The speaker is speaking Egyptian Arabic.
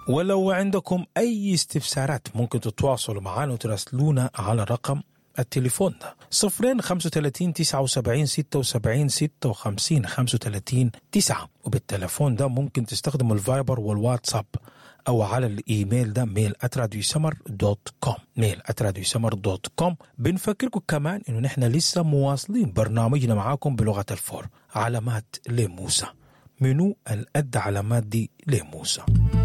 ولو عندكم أي استفسارات ممكن تتواصلوا معنا وتراسلونا على رقم التليفون ده صفرين خمسة وتلاتين تسعة وسبعين ستة وسبعين ستة وخمسين خمسة وتلاتين تسعة وبالتليفون ده ممكن تستخدموا الفايبر والواتساب أو على الإيميل ده ميل أتراديو سمر دوت كوم ميل أتراديو سمر دوت كوم بنفكركم كمان إنه نحن لسه مواصلين برنامجنا معاكم بلغة الفور علامات لموسى منو الأد علامات دي لموسى